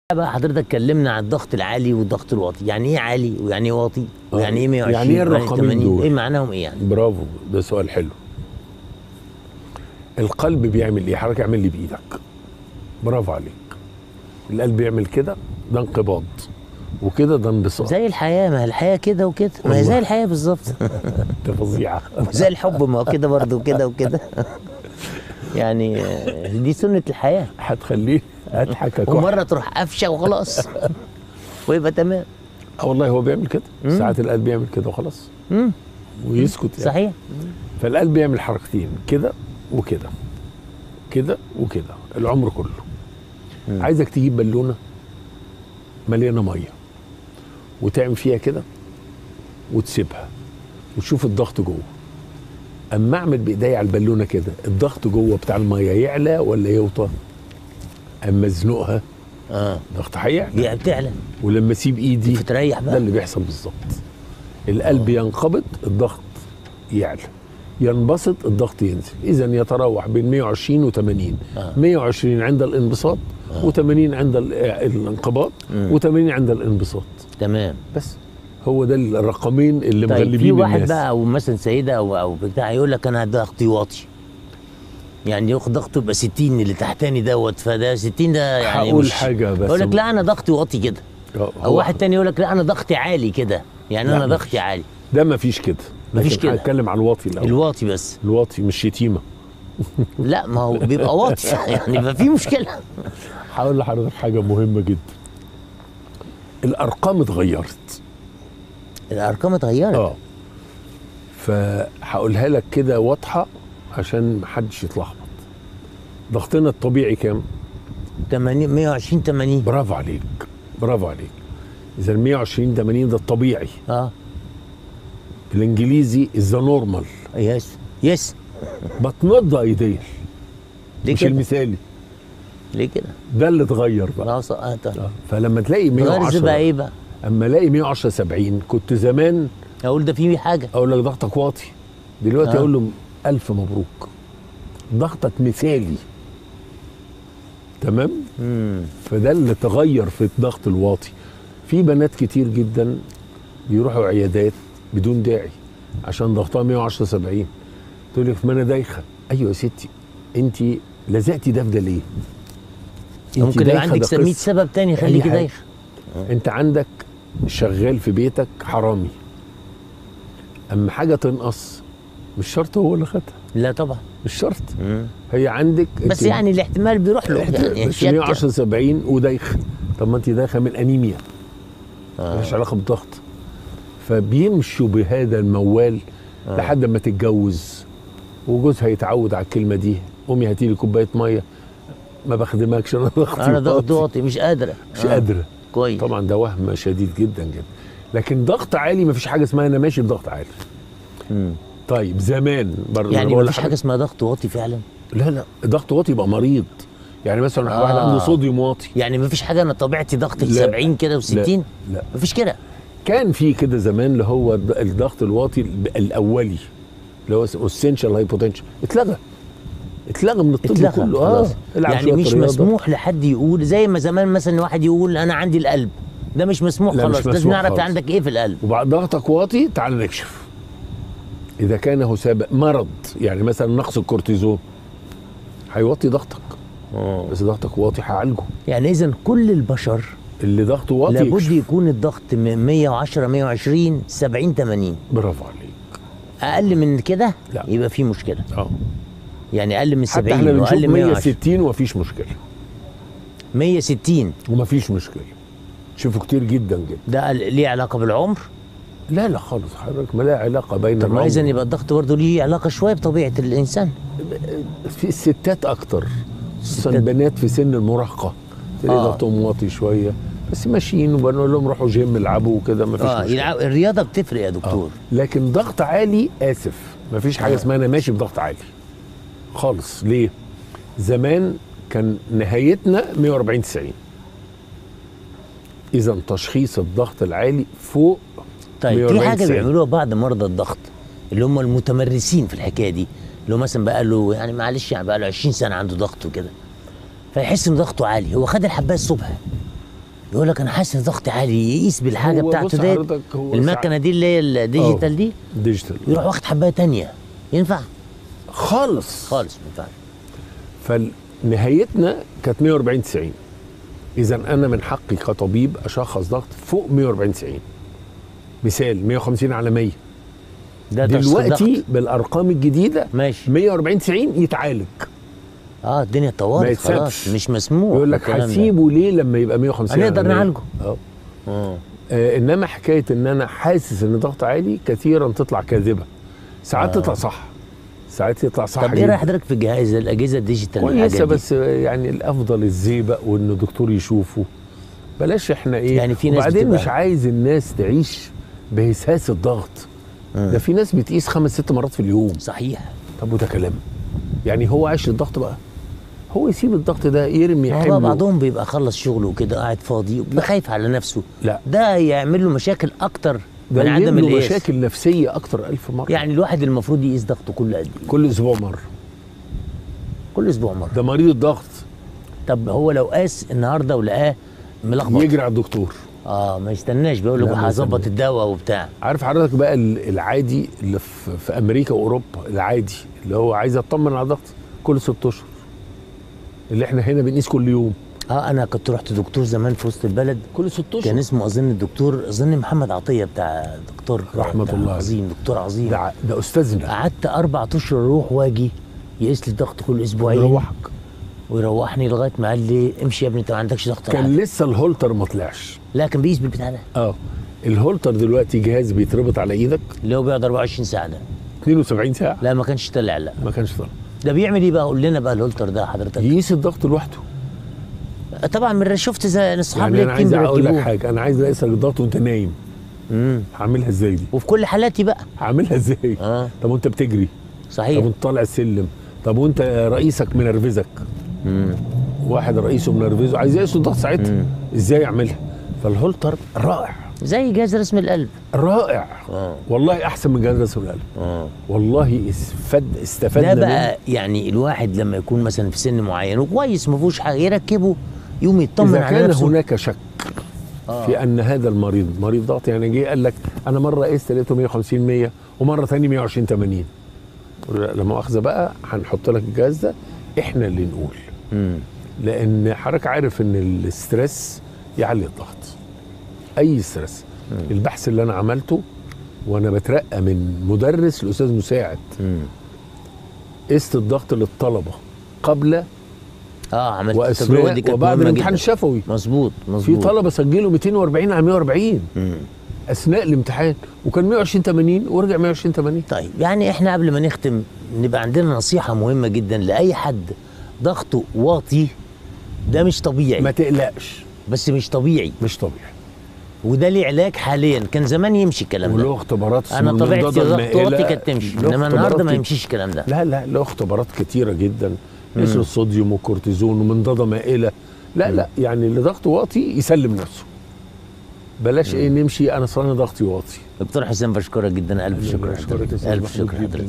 بقى حضرتك اتكلمنا عن الضغط العالي والضغط الواطي يعني ايه عالي ويعني ايه واطي ويعني ايه 120 يعني ايه ويعني الرقمين 80 دول؟ ايه معناهم ايه يعني برافو ده سؤال حلو القلب بيعمل ايه حضرتك اعمل لي بايدك برافو عليك القلب بيعمل كده ده انقباض وكده ده انبساط زي الحياه ما هي الحياه كده وكده ما هي زي والله. الحياه بالظبط ده فظيعه زي الحب ما هو كده برضه وكده وكده يعني آه، دي سنه الحياه هتخليه اضحك أكح. ومره تروح قفشه وخلاص ويبقى تمام اه والله هو بيعمل كده مم. ساعات القلب بيعمل كده وخلاص مم. ويسكت يعني. صحيح فالقلب بيعمل حركتين كده وكده كده وكده العمر كله مم. عايزك تجيب بالونه مليانه ميه وتعمل فيها كده وتسيبها وتشوف الضغط جوه اما اعمل بايديا على البالونه كده الضغط جوه بتاع الميه يعلى ولا يوطى اما ازنقها اه الضغط هيعلى يعني بتعلى ولما اسيب ايدي بتريح ده بقى اللي بيحصل بالظبط القلب ينقبض الضغط يعلى ينبسط الضغط ينزل اذا يتراوح بين 120 و 80 آه. 120 عند الانبساط و80 عند ال- الانقباض مم. و80 عند الانبساط تمام بس هو ده الرقمين اللي طيب في مغلبين واحد الناس بقى او مثلا سيده او او بتاع يقول لك انا ضغطي واطي يعني ياخد ضغطه يبقى 60 اللي تحتاني دوت فده 60 ده يعني هقول مش حاجة بس يقول لك لا انا ضغطي واطي كده آه، او هو واحد تاني يقول لك لا انا ضغطي عالي كده يعني لا، انا مفيش. ضغطي عالي ده ما فيش كده مفيش لكن كده. هتكلم على الواطي الاول الواطي بس الواطي مش شتيمه لا ما هو بيبقى واطي يعني يبقى في مشكله هقول لحضرتك حاجه مهمه جدا الارقام اتغيرت الارقام اتغيرت اه فهقولها لك كده واضحه عشان محدش يتلخبط ضغطنا الطبيعي كام 80 120 80 برافو عليك برافو عليك اذا 120 80 ده الطبيعي اه بالانجليزي ذا نورمال يس يس بت نوت ذا ايديال ليه مش كده المثالي ليه كده ده اللي اتغير بقى لا ص- آه، طيب. آه. فلما تلاقي غير بقى 110 ايه بقى اما الاقي 110 70 كنت زمان اقول ده في حاجه اقول لك ضغطك واطي دلوقتي آه. اقول له الف مبروك ضغطك مثالي تمام امم فده اللي تغير في الضغط الواطي في بنات كتير جدا بيروحوا عيادات بدون داعي عشان ضغطها 110 70 تقول لك ما انا دايخه ايوه يا ستي انت لزقتي ده في ده ليه؟ أنت ممكن يبقى دايخة عندك ده 100 قصة. سبب تاني أي يخليكي حاجة. دايخ انت عندك شغال في بيتك حرامي اما حاجه تنقص مش شرط هو اللي خدها لا طبعا مش شرط مم. هي عندك بس انت- يعني الاحتمال بيروح له يعني بس شك. 110 70 ودايخه طب ما انت دايخه من انيميا آه. ملهاش علاقه بالضغط فبيمشوا بهذا الموال آه. لحد ما تتجوز وجوزها يتعود على الكلمه دي قومي هاتي لي كوبايه ميه ما بخدمكش انا ضغطي انا ضغط واطي. واطي مش قادره مش آه. قادره كويس طبعا ده وهم شديد جدا جدا لكن ضغط عالي ما فيش حاجه اسمها انا ماشي بضغط عالي مم. طيب زمان برضه يعني أنا بقول ما فيش لحضرتك- حاجه اسمها ضغط واطي فعلا لا لا ضغط واطي يبقى مريض يعني مثلا آه. واحد عنده صوديوم واطي يعني ما فيش حاجه انا طبيعتي ضغط لا. 70 كده و60 لا ما فيش كده كان في كده زمان اللي هو الض- الضغط الواطي ال- الاولي اللي هو اسمه اسينشال هايبوتنشن اتلغى اتلغى من الطب اتلغى كله خلاص اه العب يعني شوية مش رياضة. مسموح لحد يقول زي ما زمان مثلا واحد يقول انا عندي القلب ده مش مسموح لا، مش خلاص لازم مسموح نعرف خالص. عندك ايه في القلب وبعد ضغطك واطي تعال نكشف اذا كان هو سابق مرض يعني مثلا نقص الكورتيزون هيوطي ضغطك بس ضغطك واطي هعالجه يعني اذا كل البشر اللي ضغطه واطي لابد يكشف. يكون الضغط من 110 120 70 80 برافو عليك اقل من كده لا. يبقى في مشكله اه يعني اقل من حتى 70 احنا بنشوف واقل من 110 160 ومفيش مشكله 160 ومفيش مشكله تشوفوا كتير جدا جدا ده ليه علاقه بالعمر لا لا خالص حضرتك ما لها علاقه بين طب ما العمر. اذا يبقى الضغط برضه ليه علاقه شويه بطبيعه الانسان في الستات اكتر خصوصا الستات. البنات في سن المراهقه تلاقي آه. ضغطهم واطي شويه بس ماشيين وبنقول لهم روحوا جيم العبوا وكده ما فيش اه مشكله يلعب الرياضه بتفرق يا آه. دكتور لكن ضغط عالي اسف ما فيش حاجه آه. اسمها انا ماشي بضغط عالي خالص ليه زمان كان نهايتنا 140 90 اذا تشخيص الضغط العالي فوق طيب في 140 حاجه 90. بيعملوها بعض مرضى الضغط اللي هم المتمرسين في الحكايه دي اللي هو مثلا بقى له يعني معلش يعني بقى له 20 سنه عنده ضغط وكده فيحس ان ضغطه عالي هو خد الحبايه الصبح يقول لك انا حاسس ان ضغطي عالي يقيس بالحاجه هو بص بتاعته ديت حضرتك هو المكنه دي اللي هي الديجيتال دي ديجيتال يروح واخد حبايه تانية ينفع خالص خالص ما ينفعش فنهايتنا كانت 140 90 اذا انا من حقي كطبيب اشخص ضغط فوق 140 90 مثال 150 على 100 ده تشخيص دلوقتي ضغط. بالارقام الجديده ماشي 140 90 يتعالج اه الدنيا ما اتطورت يتسابش. خلاص مش مسموح يقول لك الكلام ده. هسيبه ليه لما يبقى 150 هنقدر على 100؟ نعالجه. اه آه. آه، انما حكايه ان انا حاسس ان ضغط عالي كثيرا تطلع كاذبه ساعات آه. تطلع صح ساعات يطلع صح طب ايه جداً. راي حضرتك في الجهاز الاجهزه الديجيتال كويسه والحاجات دي؟ بس يعني الافضل الزيبق وان الدكتور يشوفه بلاش احنا ايه يعني في ناس وبعدين بتبقى- مش عايز الناس تعيش بهساس الضغط مم. ده في ناس بتقيس خمس ست مرات في اليوم صحيح طب وده كلام يعني هو عايش الضغط بقى هو يسيب الضغط ده يرمي ما هو بقى حمله بعضهم بيبقى خلص شغله وكده قاعد فاضي وبيبقى خايف على نفسه لا ده يعمل له مشاكل اكتر ده من عدم له القياس مشاكل نفسيه اكتر الف مره يعني الواحد المفروض يقيس ضغطه كل قد ايه كل اسبوع مره كل اسبوع مره ده مريض الضغط طب هو لو قاس النهارده ولقاه ملخبط يجري على الدكتور اه ما يستناش بيقول لا، له ما هظبط يستناش. الدواء وبتاع عارف حضرتك بقى ال- العادي اللي في, في امريكا واوروبا العادي اللي هو عايز اطمن على الضغط كل ست اشهر اللي احنا هنا بنقيس كل يوم اه انا كنت رحت دكتور زمان في وسط البلد كل ست كان اشهر اسمه اظن الدكتور اظن محمد عطيه بتاع دكتور رحمة بتاع الله عليه. عظيم دكتور عظيم ده ع- ده استاذنا قعدت اربع اشهر اروح واجي يقيس لي الضغط كل اسبوعين يروحك ويروحني لغايه ما قال لي امشي يا ابني انت ما عندكش ضغط كان عالي. لسه الهولتر ما طلعش لا كان بيقيس بالبتاع ده اه الهولتر دلوقتي جهاز بيتربط على ايدك اللي هو بيقعد 24 ساعه ده 72 ساعه لا ما كانش طلع لا ما كانش طالع ده بيعمل ايه بقى قول لنا بقى الهولتر ده حضرتك يقيس الضغط لوحده طبعا من شفت زي اصحاب يعني انا ليه كتير عايز اقول لك بيركبوه حاجه انا عايز اقيس لك الضغط وانت نايم امم هعملها ازاي دي وفي كل حالاتي بقى هعملها ازاي اه طب وانت بتجري طب صحيح وانت طالع السلم طب وانت رئيسك منرفزك امم واحد رئيسه منرفزه عايز يقيس الضغط ساعتها مم. ازاي يعملها فالهولتر رائع زي جهاز رسم القلب رائع اه والله احسن من جهاز رسم القلب اه والله استفاد استفدنا ده منه. بقى يعني الواحد لما يكون مثلا في سن معين وكويس ما فيهوش حاجه يركبه يوم يطمن اذا على كان نفسه هناك شك آه. في ان هذا المريض مريض ضغط يعني جه قال لك انا مره قست لقيته 150 100 ومره ثانيه 120 80 لا مؤاخذه بقى هنحط لك الجهاز ده احنا اللي نقول مم. لان حضرتك عارف ان الاسترس يعلي الضغط اي ستريس البحث اللي انا عملته وانا بترقى من مدرس لاستاذ مساعد مم. قست الضغط للطلبه قبل اه عملت التجربه دي واثناء كانت وبعد مهمه الامتحان جدا الشفوي مظبوط في مظبوط طلبه سجلوا 240 على 140 مم. اثناء الامتحان وكان 120 80 ورجع 120 80 طيب يعني احنا قبل ما نختم نبقى عندنا نصيحه مهمه جدا لاي حد ضغطه واطي ده مش طبيعي ما تقلقش بس مش طبيعي مش طبيعي وده ليه علاج حاليا كان زمان يمشي الكلام وله ده اختبارات انا من طبيعتي ضد ضغط المائلة. واطي كانت تمشي له انما النهارده اختبارات ما كت- يمشيش الكلام ده لا لا له اختبارات كتيره جدا مثل الصوديوم والكورتيزون ومنضده مائله لا لا يعني اللي ضغطه واطي يسلم نفسه بلاش ايه نمشي انا صار ضغطي واطي دكتور حسين بشكرك جدا الف أهلاً شكر بشكرك يا حضرتك أستاذ الف محمود شكر جداً. حضرتك